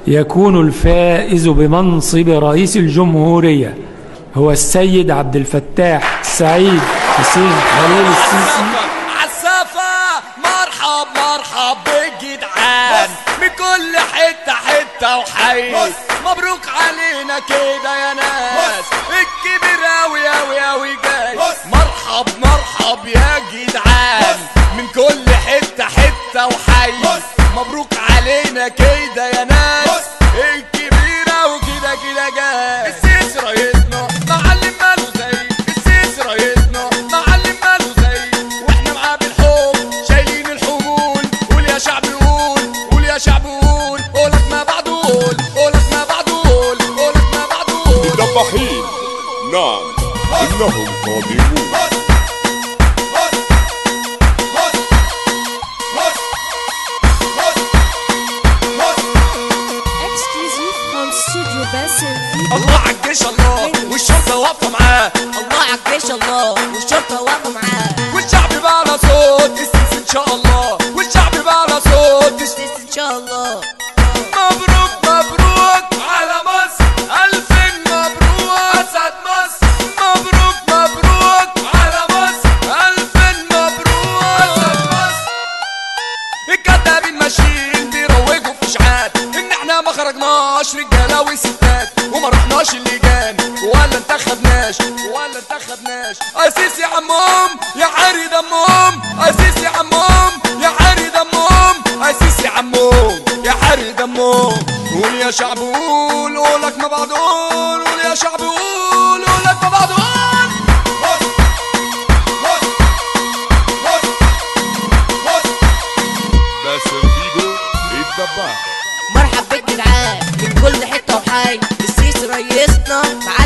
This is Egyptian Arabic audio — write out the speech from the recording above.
يكون الفائز بمنصب رئيس الجمهورية هو السيد عبد الفتاح السعيد حسين خليل السيسي عالسفة مرحب مرحب بالجدعان من كل حتة حتة وحي مبروك علينا كده يا ناس الكبير اوي اوي اوي جاي مرحب مرحب يا جدعان من كل حتة حتة وحي مبروك علينا كده يا ناس الكبيرة وكده كده جاي السيس رئيسنا معلم ماله زي السيس رئيسنا معلم ماله زي واحنا معاه بالحب شايلين الحمول قول يا شعب قول قول يا شعب قول قولك ما بعد قول قولك ما بعد قول قولك ما بعد قول الدباحين نعم إنهم قادمون Exclusive from Studio Basel. الله عالجيش الله والشرطة واقفة معاه الله عالجيش الله والشرطة واقفة معاه والشعب بقى له صوت السيس ان شاء الله والشعب بقى له صوت السيس ان شاء الله مبروك مبروك على مصر ألف مبروك أسد مصر مبروك مبروك على مصر ألف مبروك أسد مصر الكدابين ماشيين بيروجوا في اشاعات ان احنا ما خرجناش رجاله وستات وما رحناش اللجان ولا انتخبناش ولا انتخبناش اسيس يا عمهم يا عاري دمهم اسيس يا عمهم يا عاري دمهم اسيس يا عمهم يا عاري دمهم قول يا شعب قول قولك ما بعد قول قول يا شعب قول قولك ما بعد قول باسم فيجو الدباح مرحب بالجدعان من كل حتة وحي السيسي ريسنا مع